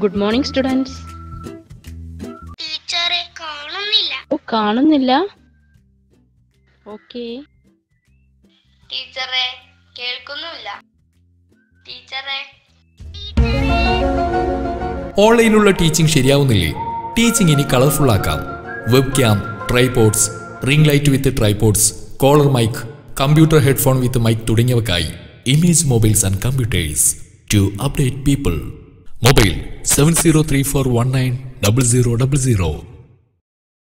good morning students ടീച്ചറെ കാണുന്നില്ല ഓ കാണുന്നില്ല ഓക്കെ ടീച്ചറെ കേൾക്കുന്നുമില്ല ടീച്ചറെ ഓൺലൈനിലുള്ള ടീച്ചിങ് ശരിയാവുന്നില്ലേ ടീച്ചിങ് ഇനി കളർഫുൾ ആക്കാം web cam tripods ring light with tripods collar mic computer headphone with mic തുടങ്ങിയവക്കായി image mobiles and computers to update people mobile seven zero three four one nine double zero double zero